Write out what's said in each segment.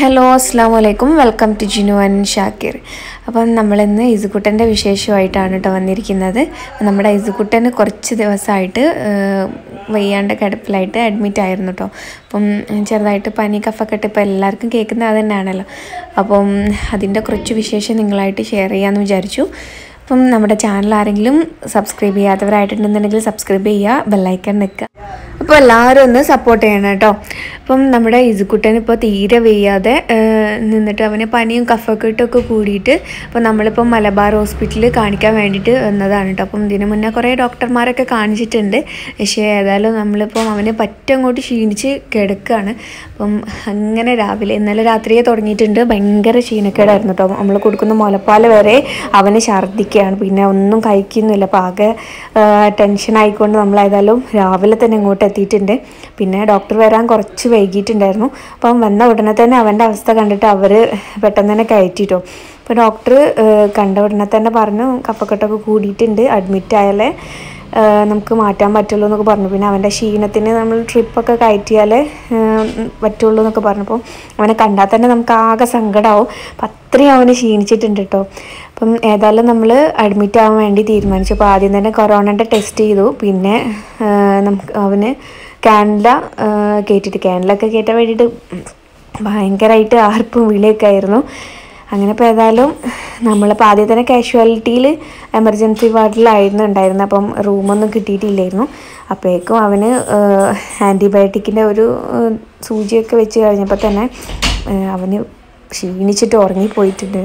Hello അസ്സാം വലൈക്കും welcome to Jinu and Shakir അപ്പം നമ്മളിന്ന് ഇസുക്കുട്ടൻ്റെ വിശേഷമായിട്ടാണ് കേട്ടോ വന്നിരിക്കുന്നത് നമ്മുടെ ഇസുക്കുട്ടന് കുറച്ച് ദിവസമായിട്ട് ഏഹ്, വയ്യാണ്ട് കിടപ്പിലായിട്ട് അഡ്മിറ്റ് ആയിരുന്നു കേട്ടോ അപ്പം ചെറുതായിട്ട് പനി കഫക്കെട്ട് ഇപ്പോൾ എല്ലാവർക്കും കേൾക്കുന്നത് അത് തന്നെയാണല്ലോ അപ്പം അതിൻ്റെ കുറച്ച് വിശേഷം നിങ്ങളായിട്ട് ഷെയർ ചെയ്യാമെന്ന് വിചാരിച്ചു അപ്പം നമ്മുടെ ചാനൽ ആരെങ്കിലും സബ്സ്ക്രൈബ് ചെയ്യാത്തവരായിട്ടുണ്ടെന്നുണ്ടെങ്കിൽ സബ്സ്ക്രൈബ് ചെയ്യുക ബെല്ലൈക്കൺ നിൽക്കുക അപ്പോൾ എല്ലാവരും ഒന്ന് സപ്പോർട്ട് ചെയ്യണം കേട്ടോ അപ്പം നമ്മുടെ ഇസുക്കുട്ടൻ ഇപ്പോൾ തീരെ വയ്യാതെ ഏഹ്, നിന്നിട്ട് അവന് പനിയും കഫക്കെട്ടൊക്കെ കൂടിയിട്ട് അപ്പോൾ നമ്മളിപ്പോൾ മലബാർ ഹോസ്പിറ്റലിൽ കാണിക്കാൻ വേണ്ടിയിട്ട് വന്നതാണ് കേട്ടോ അപ്പം ഇതിനു മുന്നേ കുറേ ഡോക്ടർമാരൊക്കെ കാണിച്ചിട്ടുണ്ട് പക്ഷേ ഏതായാലും നമ്മളിപ്പം അവന് പറ്റ അങ്ങോട്ട് ക്ഷീണിച്ച് കിടക്കുകയാണ് അപ്പം അങ്ങനെ രാവിലെ ഇന്നലെ രാത്രിയെ തുടങ്ങിയിട്ടുണ്ട് ഭയങ്കര ക്ഷീണക്കേടായിരുന്നു കേട്ടോ നമ്മൾ കൊടുക്കുന്ന മുലപ്പാൽ വരെ അവന് ഛർദ്ദിക്കുകയാണ് പിന്നെ ഒന്നും കഴിക്കുന്നില്ല അപ്പോൾ ആകെ ടെൻഷൻ ആയിക്കൊണ്ട് നമ്മൾ ഏതായാലും രാവിലെ തന്നെ ഇങ്ങോട്ട് എത്തിയിട്ടുണ്ട് പിന്നെ ഡോക്ടർ വരാൻ കുറച്ച് വൈകിയിട്ടുണ്ടായിരുന്നു അപ്പം വന്ന ഉടനെ തന്നെ അവൻ്റെ അവസ്ഥ കണ്ടിട്ട് അവർ പെട്ടെന്ന് തന്നെ കയറ്റിട്ടോ അപ്പോൾ ഡോക്ടർ കണ്ട ഉടനെ തന്നെ പറഞ്ഞു കഫക്കെട്ടൊക്കെ കൂടിയിട്ടുണ്ട് അഡ്മിറ്റ് ആയാലേ ഏഹ് നമുക്ക് മാറ്റാൻ പറ്റുള്ളൂ എന്നൊക്കെ പറഞ്ഞു പിന്നെ അവൻ്റെ ക്ഷീണത്തിന് നമ്മൾ ട്രിപ്പൊക്കെ കയറ്റിയാലേ ഏഹ് പറ്റുള്ളൂ എന്നൊക്കെ പറഞ്ഞപ്പോൾ അവനെ കണ്ടാൽ തന്നെ നമുക്ക് ആകെ സങ്കടമാവും അപ്പം അത്രയും അവന് ക്ഷീണിച്ചിട്ടുണ്ട് കേട്ടോ അപ്പം ഏതായാലും നമ്മൾ അഡ്മിറ്റ് ആവാൻ വേണ്ടി തീരുമാനിച്ചു അപ്പോൾ ആദ്യം തന്നെ കൊറോണൻ്റെ ടെസ്റ്റ് ചെയ്തു പിന്നെ ഏഹ് നമുക്ക് അവന് കാനഡ കയറ്റിയിട്ട് കാനഡയിലൊക്കെ കയറ്റാൻ വേണ്ടിയിട്ട് ഭയങ്കരമായിട്ട് ആർപ്പും വിളിയൊക്കെ ആയിരുന്നു അങ്ങനെ ഇപ്പോൾ ഏതായാലും നമ്മളിപ്പോൾ ആദ്യം തന്നെ കാഷ്വാലിറ്റിയിൽ എമർജൻസി വാർഡിലായിരുന്നു ഉണ്ടായിരുന്നത് അപ്പം റൂമൊന്നും കിട്ടിയിട്ടില്ലായിരുന്നു അപ്പോഴേക്കും അവന് ആൻറ്റിബയോട്ടിക്കിൻ്റെ ഒരു ഏഹ്, സൂചിയൊക്കെ വെച്ച് കഴിഞ്ഞപ്പോൾ തന്നെ ഏഹ്, അവന് ക്ഷീണിച്ചിട്ട് ഉറങ്ങിപ്പോയിട്ടുണ്ട്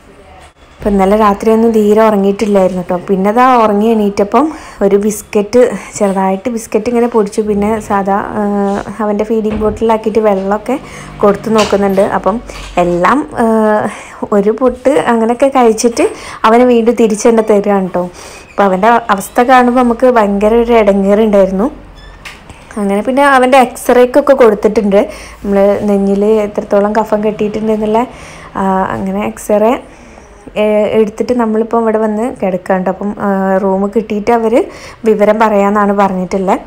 അപ്പം ഇന്നലെ രാത്രിയൊന്നും തീരെ ഉറങ്ങിയിട്ടില്ലായിരുന്നു കേട്ടോ പിന്നെ അതാ ഉറങ്ങി എണീറ്റപ്പം ഒരു ബിസ്ക്കറ്റ് ചെറുതായിട്ട് ബിസ്ക്കറ്റ് ഇങ്ങനെ പൊടിച്ചു പിന്നെ സാധാ ആഹ്, അവൻ്റെ ഫീഡിങ് ബോട്ടിലാക്കിയിട്ട് വെള്ളമൊക്കെ കൊടുത്തു നോക്കുന്നുണ്ട് അപ്പം എല്ലാം ആഹ്, ഒരു പൊട്ട് അങ്ങനെയൊക്കെ കഴിച്ചിട്ട് അവന് വീണ്ടും തിരിച്ചു തന്നെ തരികയാണ് കേട്ടോ അപ്പോൾ അവൻ്റെ അവസ്ഥ കാണുമ്പോൾ നമുക്ക് ഭയങ്കര ഒരു ഇടങ്ങേറുണ്ടായിരുന്നു അങ്ങനെ പിന്നെ അവൻ്റെ എക്സ്റേക്കൊക്കെ കൊടുത്തിട്ടുണ്ട് നമ്മൾ നെഞ്ഞിൽ എത്രത്തോളം കഫം കെട്ടിയിട്ടുണ്ട് എന്നുള്ള ആ, അങ്ങനെ എക്സ്റേ എടുത്തിട്ട് നമ്മളിപ്പോൾ ഇവിടെ വന്ന് കിടക്കാണ്ട് അപ്പം റൂം കിട്ടിയിട്ട് അവർ വിവരം പറയാമെന്നാണ് പറഞ്ഞിട്ടുള്ളത്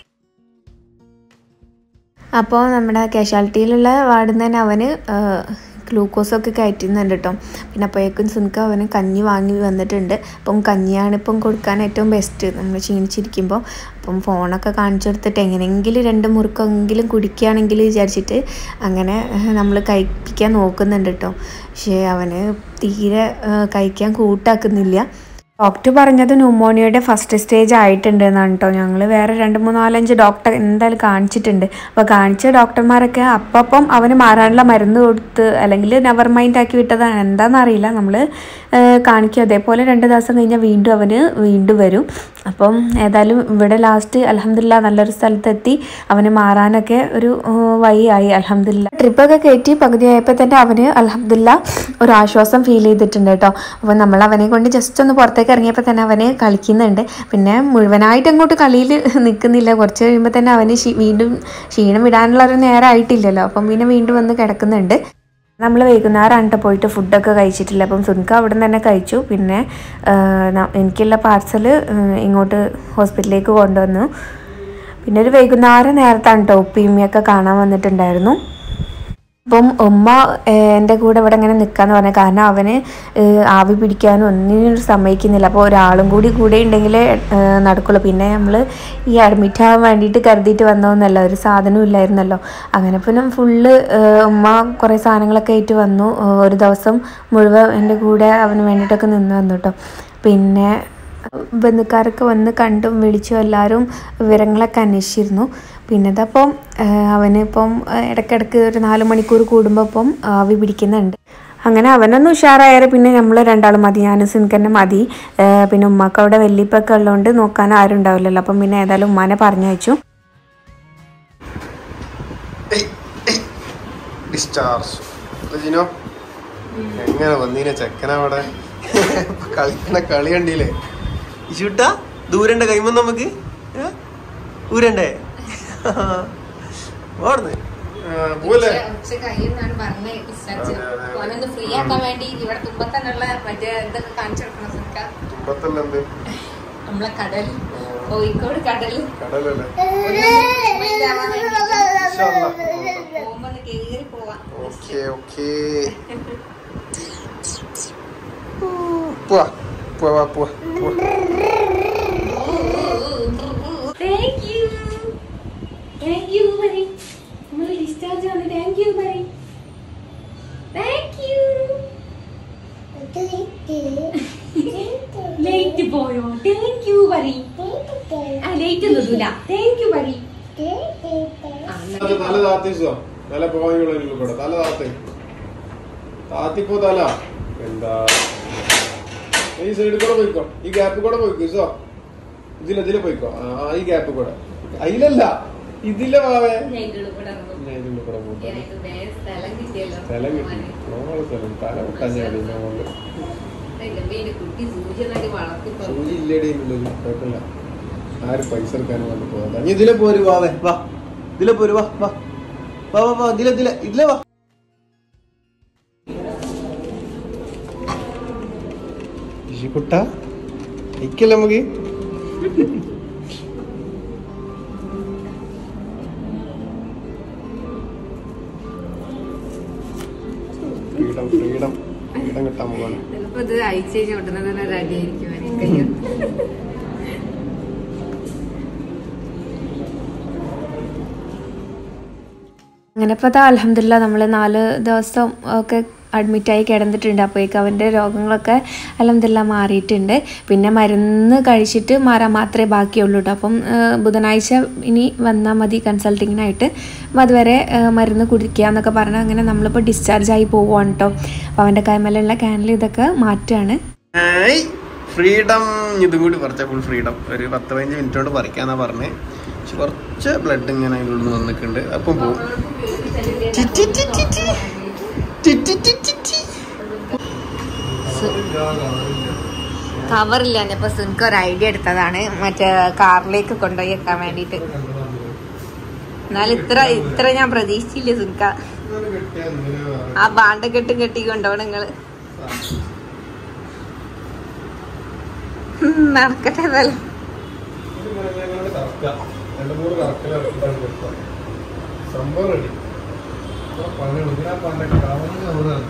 അപ്പോൾ നമ്മുടെ കാഷ്വാലിറ്റിയിലുള്ള വാർഡിൽ നിന്ന് തന്നെ അവന് ഗ്ലൂക്കോസൊക്കെ കയറ്റുന്നുണ്ട് കേട്ടോ പിന്നെ അപ്പോഴേക്കും സുനിക്ക് അവന് കഞ്ഞി വാങ്ങി വന്നിട്ടുണ്ട് അപ്പം കഞ്ഞിയാണ് ഇപ്പം കൊടുക്കാൻ ഏറ്റവും ബെസ്റ്റ് നമ്മൾ ക്ഷീണിച്ചിരിക്കുമ്പോൾ അപ്പം ഫോണൊക്കെ കാണിച്ചു കൊടുത്തിട്ട് എങ്ങനെയെങ്കിലും രണ്ട് മുറുക്കെങ്കിലും കുടിക്കുകയാണെങ്കിൽ വിചാരിച്ചിട്ട് അങ്ങനെ നമ്മൾ കഴിപ്പിക്കാൻ നോക്കുന്നുണ്ട് കേട്ടോ പക്ഷേ അവന് തീരെ ആ, കഴിക്കാൻ കൂട്ടാക്കുന്നില്ല ഡോക്ടർ പറഞ്ഞത് ന്യൂമോണിയയുടെ ഫസ്റ്റ് സ്റ്റേജ് ആയിട്ടുണ്ട് എന്നാണ് കേട്ടോ ഞങ്ങൾ വേറെ രണ്ട് മൂന്ന് നാലഞ്ച് ഡോക്ടർ എന്തായാലും കാണിച്ചിട്ടുണ്ട് അപ്പോൾ കാണിച്ച ഡോക്ടർമാരൊക്കെ അപ്പം അവന് മാറാനുള്ള മരുന്ന് കൊടുത്ത് അല്ലെങ്കിൽ നെവർ മൈൻഡ് ആക്കി വിട്ടതാണ് എന്താണെന്നറിയില്ല നമ്മൾ കാണിക്കും അതേപോലെ രണ്ട് ദിവസം കഴിഞ്ഞാൽ വീണ്ടും അവന് വീണ്ടും വരും അപ്പം ഏതായാലും ഇവിടെ ലാസ്റ്റ് അലഹമില്ല നല്ലൊരു സ്ഥലത്തെത്തി അവന് മാറാനൊക്കെ ഒരു ഏഹ്, വഴിയായി അലഹമില്ല ട്രിപ്പൊക്കെ കയറ്റി പകുതിയായപ്പോൾ തന്നെ അവന് അലഹമില്ല ഒരു ആശ്വാസം ഫീൽ ചെയ്തിട്ടുണ്ട് കേട്ടോ അപ്പോൾ നമ്മൾ അവനെ കൊണ്ട് ജസ്റ്റ് ഒന്ന് പുറത്തേക്ക് ഇറങ്ങിയപ്പോൾ തന്നെ അവന് കളിക്കുന്നുണ്ട് പിന്നെ മുഴുവനായിട്ട് അങ്ങോട്ട് കളിയിൽ നിൽക്കുന്നില്ല കുറച്ച് കഴിയുമ്പോൾ തന്നെ അവന് ക്ഷീ- വീണ്ടും ക്ഷീണം വിടാനുള്ള ഒരു നേരം ആയിട്ടില്ലല്ലോ അപ്പം പിന്നെ വീണ്ടും വന്ന് കിടക്കുന്നുണ്ട് നമ്മൾ വൈകുന്നേരമാണ് കേട്ടോ പോയിട്ട് ഫുഡൊക്കെ കഴിച്ചിട്ടില്ല അപ്പം സുൻക അവിടെ നിന്ന് തന്നെ കഴിച്ചു പിന്നെ ആ, ന- എനിക്കുള്ള പാർസൽ ഇങ്ങോട്ട് ഹോസ്പിറ്റലിലേക്ക് കൊണ്ടുവന്നു പിന്നെ ഒരു വൈകുന്നേരം നേരത്താണ് കേട്ടോ ഉപ്പിയമ്മയൊക്കെ കാണാൻ വന്നിട്ടുണ്ടായിരുന്നു അപ്പം ഉമ്മ ഏഹ്, എൻ്റെ കൂടെ ഇവിടെ ഇങ്ങനെ നിൽക്കാന്ന് പറഞ്ഞ കാരണം അവന് ഏഹ്, ആവി പിടിക്കാനും ഒന്നിനും സമ്മതിക്കുന്നില്ല അപ്പോൾ ഒരാളും കൂടി കൂടെ ഉണ്ടെങ്കിലേ ഏഹ്, നടക്കുള്ളൂ പിന്നെ നമ്മൾ ഈ അഡ്മിറ്റ് ആവാൻ വേണ്ടിയിട്ട് കരുതിയിട്ട് വന്നതൊന്നല്ല ഒരു സാധനവും ഇല്ലായിരുന്നല്ലോ അങ്ങനെ പിന്നെ ഫുള്ള് ഉമ്മ കുറേ സാധനങ്ങളൊക്കെ ആയിട്ട് വന്നു ഏഹ്, ഒരു ദിവസം മുഴുവൻ എൻ്റെ കൂടെ അവന് വേണ്ടിയിട്ടൊക്കെ നിന്ന് വന്നു കേട്ടോ പിന്നെ ബന്ധുക്കാരൊക്കെ വന്ന് കണ്ടും വിളിച്ചും എല്ലാവരും വിവരങ്ങളൊക്കെ അന്വേഷിച്ചിരുന്നു പിന്നെ ഇതപ്പം അവന് ഇപ്പം ഏഹ്, ഇടയ്ക്കിടയ്ക്ക് ഒരു നാല് മണിക്കൂർ കൂടുമ്പോൾ ഇപ്പം ആവി പിടിക്കുന്നുണ്ട് അങ്ങനെ അവനൊന്ന് ഉഷാറായാലും പിന്നെ നമ്മൾ രണ്ടാളും മതി ഞാനും സിൻകന്നെ മതി ഏഹ്, പിന്നെ ഉമ്മക്ക് അവിടെ വെല്ലിപ്പൊക്കെ ഉള്ളതുകൊണ്ട് നോക്കാൻ ആരും ഉണ്ടാവില്ലല്ലോ അപ്പം പിന്നെ ഏതായാലും ഉമ്മാനെ പറഞ്ഞയച്ചു ഡിസ്ചാർജ് ജിനോ എങ്ങനെ വന്നീന ചെക്കനവിടെ കളിക്കണ കളി കണ്ടില്ലേ ഇശുട്ട ദൂരണ്ട കൈമ നമുക്ക് ഏ? ഊരണ്ടേ ഓടുന്നു പോലെ ഉച്ച കഴിയുന്നാണ് പറഞ്ഞ് വിസാരിച്ചത് അതെ, അതെ. ഓനൊന്ന് ഫ്രീ ആക്കാൻ വേണ്ടി ഇവിടെ തുമ്പത്തന്നുള്ള മറ്റേ ഇതൊക്കെ കാണിച്ചു കൊടുക്കണം സുൽക്ക തുമ്പത്തല്ലെന്ത് നമ്മളെ കടൽ കോഴിക്കോട് കടൽ കടലല്ലേ ഒരു mind ആവാൻ വേണ്ടിയിട്ട് ഇൻഷാ അല്ലാ. പോകുമ്പോ ഒന്ന് കേറി പോവാം ഓക്കെ ഓക്കെ പോവാ പോവാ പോവാ പോവാ താങ്ക് യു താങ്ക് യു പറയും നമ്മൾ ഡിസ്ചാർജ് ആണ് താങ്ക് യു പറയും താങ്ക് യു ലേറ്റ് പോയോ താങ്ക് യു പറയും ആ ലേറ്റ് ഒന്നുമില്ല താങ്ക് യു പറയും ആ, എന്നാ തല താത്തിച്ചോ തല പോയുള്ള കൂടെ തല താത്തി താത്തിപ്പോ തല എന്താ ഈ സൈഡിൽ കൂടെ പോയിക്കോ ഈ ഗ്യാപ്പ് കൂടെ പോയിക്കോ സോ ഇതില ഇതിലെ പോയിക്കോ ആ ആ, ഈ ഗ്യാപ്പ് കൂടെ അതിലല്ല ഇതിലെ വാവേ ഞാൻ ഇതിന്റെ കൂടെ ഇറങ്ങും. ഞാൻ ഇതിന്റെ കൂടെ പോട്ടെ എനിക്ക് വേറെ സ്ഥലം കിട്ടിയല്ലോ സ്ഥലം കിട്ടി നമ്മളെ സ്ഥലം തല വിട്ടാഞ്ഞാടി നമ്മള് ഇല്ലമ്മേ, എന്റെ കുട്ടി സൂചി നടി വളർത്തിപ്പോ സൂചി ഇല്ലേടി ഉള്ളത് കുഴപ്പമില്ല ആരും പൈസ എടുക്കാനും വന്ന് പോകാം നീ ഇതിലെ പോര് വാവേ വാ ഇതിലെ പോര് വാ വാ വാ വാ വാ ഇതിലെ ഇതിലെ ഇതിലെ വാ കുട്ട ഇക്കല്ലേ നമുക്ക് ഫ്രീഡം ഫ്രീഡം ഫ്രീഡം കിട്ടാൻ പോവാണ് ചിലപ്പോ ഇത് അയച്ചു കഴിഞ്ഞാൽ ഉടനെ തന്നെ റെഡി ആയിരിക്കും അവന് കയ്യിൽ. അങ്ങനെ ഇപ്പോൾ അതാ അലഹമില്ല നമ്മൾ നാല് ദിവസം ഒക്കെ അഡ്മിറ്റായി കിടന്നിട്ടുണ്ട് അപ്പോഴേക്ക് അവൻ്റെ രോഗങ്ങളൊക്കെ അലഹമില്ല മാറിയിട്ടുണ്ട് പിന്നെ മരുന്ന് കഴിച്ചിട്ട് മാറാൻ മാത്രമേ ബാക്കിയുള്ളൂ കേട്ടോ അപ്പം ആ, ബുധനാഴ്ച ഇനി വന്നാൽ മതി കൺസൾട്ടിങ്ങിനായിട്ട് അപ്പം അതുവരെ ആ, മരുന്ന് കുടിക്കുക എന്നൊക്കെ പറഞ്ഞ് അങ്ങനെ നമ്മളിപ്പോൾ ഡിസ്ചാർജ് ആയി പോവുകയാണ് കേട്ടോ അപ്പോൾ അവൻ്റെ കൈമലുള്ള ക്യാനിൽ ഇതൊക്കെ മാറ്റുകയാണ് ഫ്രീഡം ഇതും കൂടി പറിച്ച ഫുൾ ഫ്രീഡം ഒരു പത്ത് പതിനഞ്ച് മിനിറ്റ് കൊണ്ട് പറിക്കാന്നാ പറഞ്ഞേ പക്ഷെ കുറച്ച് ബ്ലഡ് ഇങ്ങനെ അതിൻ്റെ ഉള്ളിൽ നിന്ന് വന്നിട്ടുണ്ട് അപ്പം പോവും T, T, T, T, T. T, T, T, T, T. കവറില്ല ഞാനിപ്പോ സുനിക്ക് ഒരു ഐഡിയ എടുത്തതാണ് മറ്റേ കാറിലേക്ക് കൊണ്ടുപോയി വെക്കാൻ വേണ്ടിട്ട് എന്നാലും ഇത്ര ഇത്ര ഞാൻ പ്രതീക്ഷിച്ചില്ല സുനിക്ക ആ ബാണ്ട കെട്ടും കെട്ടി കൊണ്ടുപോകണം നിങ്ങള് ഉം, നടക്കട്ടെ ഏതായാലും. രണ്ട് മൂന്ന് കറക്കല് ഇറക്കിയിട്ടാണ് കൊടുക്കുക. സംഭവം ready. ഇപ്പൊ പണിയുള്ളൂ. ഇതിനാ പണ്ടൊക്കെ കവറിന് കവറാണ്.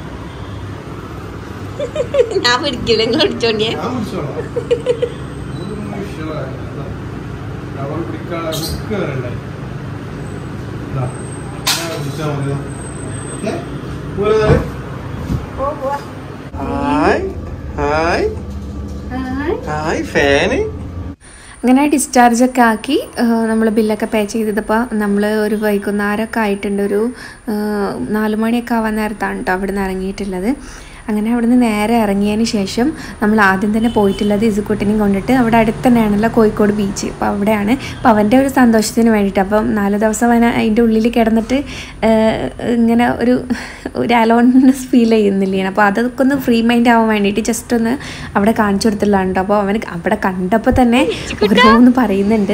ഞാൻ പിടിക്കില്ല നിങ്ങൾ പിടിച്ചോണ്ടിയെ ഞാൻ പിടിച്ചോളാം. ഇതൊന്നും വിഷയമാണ്. ഇതാ. കവർ പിടിക്കാനുള്ള hook വരെ ഉണ്ടായി. ഇതാ. ഇങ്ങനെ പിടിച്ചാ മതി. ഓക്കേ? പോരെ നാല്? ഹായ് ഹായ് ഹായ് ഫാന് അങ്ങനെ ഡിസ്ചാർജൊക്കെ ആക്കി നമ്മൾ ബില്ലൊക്കെ പേ ചെയ്തപ്പോൾ നമ്മൾ ഒരു വൈകുന്നേരമൊക്കെ ആയിട്ടുണ്ട് ഒരു ആ, നാല് മണിയൊക്കെ ആവാൻ നേരത്താണ് കേട്ടോ അവിടെ നിന്ന് ഇറങ്ങിയിട്ടുള്ളത് അങ്ങനെ അവിടെ നിന്ന് നേരെ ഇറങ്ങിയതിന് ശേഷം നമ്മൾ ആദ്യം തന്നെ പോയിട്ടുള്ളത് ഇസുക്കുട്ടിനെയും കൊണ്ടിട്ട് അവിടെ അടുത്ത് തന്നെയാണല്ലോ കോഴിക്കോട് ബീച്ച് അപ്പോൾ അവിടെയാണ് അപ്പോൾ അവൻ്റെ ഒരു സന്തോഷത്തിന് വേണ്ടിയിട്ട് അപ്പം നാല് ദിവസം അവൻ അതിൻ്റെ ഉള്ളിൽ കിടന്നിട്ട് ആ, ഇങ്ങനെ ഒരു ഒരു അലോൺനെസ് ഫീൽ ചെയ്യുന്നില്ലേ അപ്പോൾ അതൊക്കെ ഒന്ന് ഫ്രീ മൈൻഡ് ആവാൻ വേണ്ടിയിട്ട് ജസ്റ്റ് ഒന്ന് അവിടെ കാണിച്ചു കൊടുത്തിട്ടുള്ളതാണ് കേട്ടോ അപ്പോൾ അവന് അവിടെ കണ്ടപ്പോൾ തന്നെ ഓരോന്ന് പറയുന്നുണ്ട്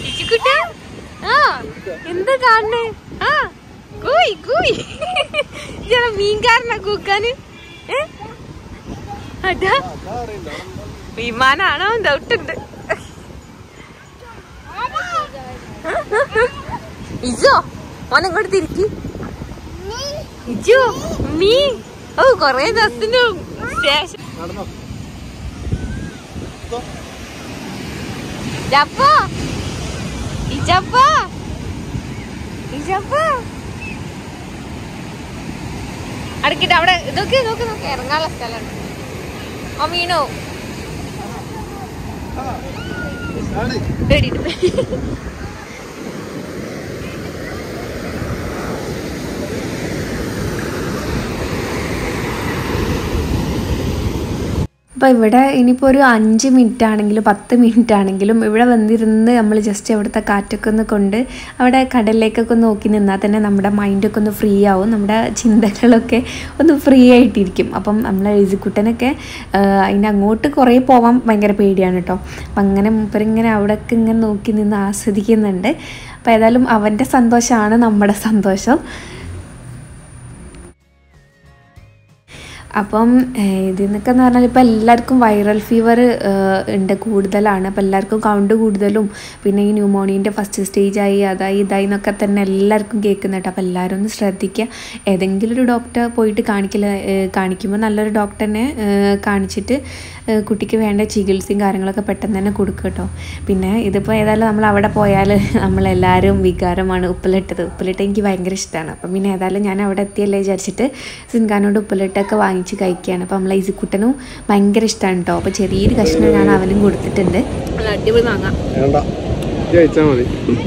എന്താ കാണണേ ആ കൂയ് കൂയ് മീൻകാരനാ കൂക്കാന് ഏ? അതാ വിമാനാണോ ഡൗട്ടുണ്ട് ഇജോ മോനെ ഇങ്ങോട്ട് തിരിക്കി ഇജോ മീ ഓ കൊറേ ദിവസത്തിന് ശേഷം ജപ്പോ ഇജപ്പോ ഇജപ്പോ അടക്കിട്ട് അവിടെ ഇതൊക്കെ നോക്ക് നോക്ക് ഇറങ്ങാനുള്ള സ്ഥലമുണ്ട് ഓ മീനോ പേടിയിട്ട് അപ്പോൾ ഇവിടെ ഇനിയിപ്പോൾ ഒരു അഞ്ച് മിനിറ്റ് ആണെങ്കിലും പത്ത് മിനിറ്റ് ആണെങ്കിലും ഇവിടെ വന്നിരുന്ന് നമ്മൾ ജസ്റ്റ് അവിടുത്തെ കാറ്റൊക്കെ ഒന്ന് കൊണ്ട് അവിടെ കടലിലേക്കൊക്കെ ഒന്ന് നോക്കി നിന്നാൽ തന്നെ നമ്മുടെ മൈൻഡൊക്കെ ഒന്ന് ഫ്രീ ആവും നമ്മുടെ ചിന്തകളൊക്കെ ഒന്ന് ഫ്രീ ആയിട്ടിരിക്കും അപ്പം നമ്മൾ എഴുതിക്കുട്ടനൊക്കെ അതിൻ്റെ അങ്ങോട്ട് കുറേ പോകാൻ ഭയങ്കര പേടിയാണ് കേട്ടോ അപ്പം അങ്ങനെ മൂപ്പരിങ്ങനെ അവിടെയൊക്കെ ഇങ്ങനെ നോക്കി നിന്ന് ആസ്വദിക്കുന്നുണ്ട് അപ്പോൾ ഏതായാലും അവൻ്റെ സന്തോഷമാണ് നമ്മുടെ സന്തോഷം അപ്പം ഏഹ്, ഇതിൽ നിന്നൊക്കെ എന്ന് പറഞ്ഞാൽ ഇപ്പോൾ എല്ലാവർക്കും വൈറൽ ഫീവർ ഉണ്ട് കൂടുതലാണ് അപ്പോൾ എല്ലാവർക്കും കൗണ്ട് കൂടുതലും പിന്നെ ഈ ന്യൂമോണിയൻ്റെ ഫസ്റ്റ് സ്റ്റേജായി അതായി ഇതായി എന്നൊക്കെ തന്നെ എല്ലാവർക്കും കേൾക്കുന്നുണ്ട് അപ്പോൾ എല്ലാവരും ഒന്ന് ശ്രദ്ധിക്കുക ഏതെങ്കിലും ഒരു ഡോക്ടറെ പോയിട്ട് കാണിക്കില്ല ഏഹ്, കാണിക്കുമ്പോൾ നല്ലൊരു ഡോക്ടറിനെ ഏഹ്, കാണിച്ചിട്ട് ഏഹ്, കുട്ടിക്ക് വേണ്ട ചികിത്സയും കാര്യങ്ങളൊക്കെ പെട്ടെന്ന് തന്നെ കൊടുക്കുക കേട്ടോ പിന്നെ ഇതിപ്പോൾ ഏതായാലും നമ്മൾ അവിടെ പോയാൽ നമ്മളെല്ലാവരും വികാരമാണ് ഉപ്പിലിട്ടത് ഉപ്പിലിട്ട് എനിക്ക് ഭയങ്കര ഇഷ്ടമാണ് അപ്പം പിന്നെ ഏതായാലും ഞാൻ അവിടെ എത്തിയല്ലേ വിചാരിച്ചിട്ട് സിൻഖാനോട് ഉപ്പിലിട്ടൊക്കെ വാങ്ങിച്ച് കഴിക്കുകയാണ് അപ്പം നമ്മളെ ഇസിക്കുട്ടനും ഭയങ്കര ഇഷ്ടമാണ് കേട്ടോ അപ്പോൾ ചെറിയൊരു കഷ്ണം ഞാൻ അവനും കൊടുത്തിട്ടുണ്ട് നല്ല അടിപൊളി മാങ്ങ വേണ്ട ജയിച്ചാ മതി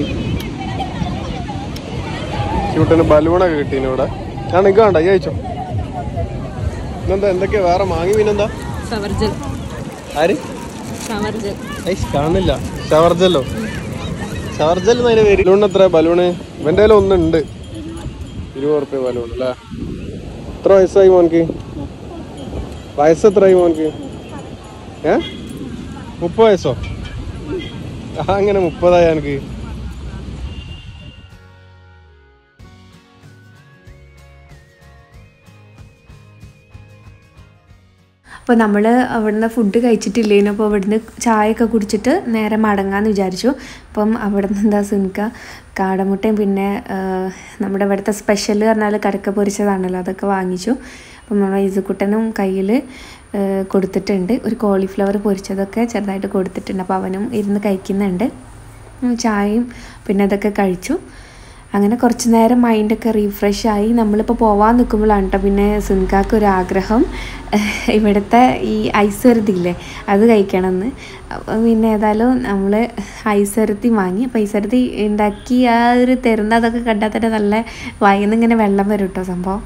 ചൂട്ടന് ബലൂണൊക്കെ കിട്ടീന് ഇവിടെ ഞാൻ നിൽക്ക വേണ്ട ജയിച്ചോ ഇന്നെന്താ എന്തൊക്കെയാ വേറെ മാങ്ങി പിന്നെന്താ ഷവർജൽ ആര് ഷവർജൽ ഐസ് കാണില്ല ഷവർജല്ലോ ഷവർജൽ എന്നതിന്റെ പേര് ബലൂൺ എത്ര ബലൂണ് ഇവന്റെ കയ്യിൽ ഒന്നുണ്ട് ഇരുപത് റുപ്യ ബലൂൺ അല്ലേ എത്ര വയസ്സായി മോൻക്ക് വയസ്സ് എത്രയായി മോൻക്ക് ഏ മുപ്പത് വയസ്സോ ആ അങ്ങനെ മുപ്പതായി എനിക്ക് അപ്പോൾ നമ്മൾ അവിടുന്ന് ഫുഡ് കഴിച്ചിട്ടില്ലേനു അപ്പോൾ അവിടുന്ന് ചായയൊക്കെ കുടിച്ചിട്ട് നേരെ മടങ്ങാമെന്ന് വിചാരിച്ചു അപ്പം അവിടുന്ന് എന്താ സിൻക കാടമുട്ടയും പിന്നെ ആ, നമ്മുടെ ഇവിടുത്തെ സ്പെഷ്യൽ പറഞ്ഞാൽ കരക്ക പൊരിച്ചതാണല്ലോ അതൊക്കെ വാങ്ങിച്ചു അപ്പം നമ്മുടെ ഇസുക്കുട്ടനും കയ്യിൽ കൊടുത്തിട്ടുണ്ട് ഒരു കോളിഫ്ലവർ പൊരിച്ചതൊക്കെ ചെറുതായിട്ട് കൊടുത്തിട്ടുണ്ട് അപ്പോൾ അവനും ഇരുന്ന് കഴിക്കുന്നുണ്ട് ഉം, ചായയും പിന്നെ അതൊക്കെ കഴിച്ചു അങ്ങനെ കുറച്ച് നേരം മൈൻഡൊക്കെ റീഫ്രഷ് ആയി നമ്മളിപ്പോൾ പോവാൻ നിൽക്കുമ്പോഴാണ് കേട്ടോ പിന്നെ സുൻകാക്ക് ഒരു ആഗ്രഹം ഇവിടുത്തെ ഈ ഐസ് വരുത്തില്ലേ അത് കഴിക്കണമെന്ന് അപ്പം പിന്നെ ഏതായാലും നമ്മൾ ഐസ് വരുത്തി വാങ്ങി അപ്പോൾ ഐസ് വരുത്തി ഉണ്ടാക്കി ആ ഒരു തരുന്ന അതൊക്കെ കണ്ടാൽ തന്നെ നല്ല വയന്ന് ഇങ്ങനെ വെള്ളം വരും കേട്ടോ സംഭവം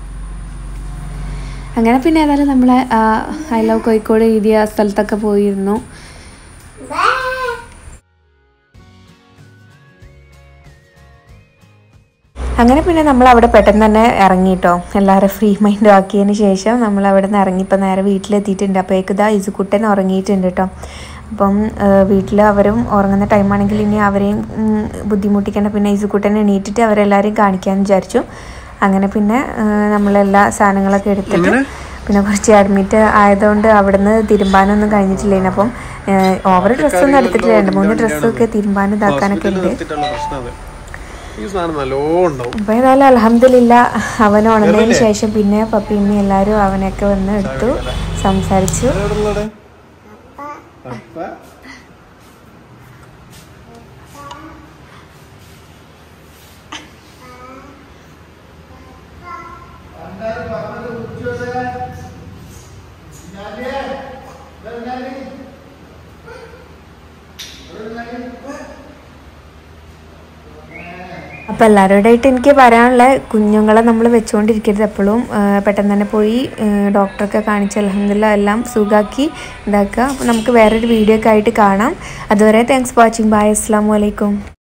അങ്ങനെ പിന്നെ ഏതായാലും നമ്മൾ ഐ ലവ് കോഴിക്കോട് എഴുതിയ സ്ഥലത്തൊക്കെ പോയിരുന്നു അങ്ങനെ പിന്നെ നമ്മൾ അവിടെ പെട്ടെന്ന് തന്നെ ഇറങ്ങിട്ടോ എല്ലാവരും ഫ്രീ മൈൻഡ് ആക്കിയതിന് ശേഷം നമ്മൾ അവിടെ നിന്ന് ഇറങ്ങി ഇപ്പം നേരെ വീട്ടിലെത്തിയിട്ടുണ്ട് അപ്പോഴേക്ക് ഇതാ ഇസുക്കുട്ടൻ ഉറങ്ങിയിട്ടുണ്ട് കേട്ടോ അപ്പം വീട്ടിൽ അവരും ഉറങ്ങുന്ന ടൈമാണെങ്കിൽ ഇനി അവരെയും ഉം, ബുദ്ധിമുട്ടിക്കേണ്ട പിന്നെ ഇസുക്കുട്ടനെ എണീറ്റിട്ട് അവരെല്ലാവരെയും കാണിക്കാമെന്ന് വിചാരിച്ചു അങ്ങനെ പിന്നെ ആ, നമ്മളെല്ലാ സാധനങ്ങളൊക്കെ എടുത്തിട്ട് പിന്നെ കുറച്ച് അഡ്മിറ്റ് ആയതുകൊണ്ട് അവിടുന്ന് തിരുമ്പാനൊന്നും കഴിഞ്ഞിട്ടില്ലേനു അപ്പം ഓവർ ഡ്രസ്സൊന്നും എടുത്തിട്ടില്ല രണ്ട് മൂന്ന് ഡ്രസ്സൊക്കെ തിരുമ്പാനും ഇതാക്കാനൊക്കെ ഉണ്ട് പ്രശ്നമാണ് ഈ സാധനം നല്ലോ ഉണ്ടാവും അപ്പോൾ ഏതായാലും അലഹമില്ല അവൻ ഉണർന്നതിന് ശേഷം പിന്നെ പപ്പിയമ്മ എല്ലാവരും അവനൊക്കെ വന്ന് എടുത്തു സംസാരിച്ചു എവിടെയുള്ളടെ? അപ്പ. അപ്പോൾ എല്ലാവരോടായിട്ട് എനിക്ക് പറയാനുള്ള കുഞ്ഞുങ്ങളെ നമ്മൾ വെച്ചുകൊണ്ടിരിക്കരുത് എപ്പോഴും ആ, പെട്ടെന്ന് തന്നെ പോയി ആ, ഡോക്ടറൊക്കെ കാണിച്ച് അലഹമില്ല എല്ലാം സുഖാക്കി ഇതാക്കുക അപ്പോൾ നമുക്ക് വേറൊരു വീഡിയോ ഒക്കെ ആയിട്ട് കാണാം അതുവരെ താങ്ക്സ് ഫോർ വാച്ചിങ് ബൈ അസ്സാം വലൈക്കും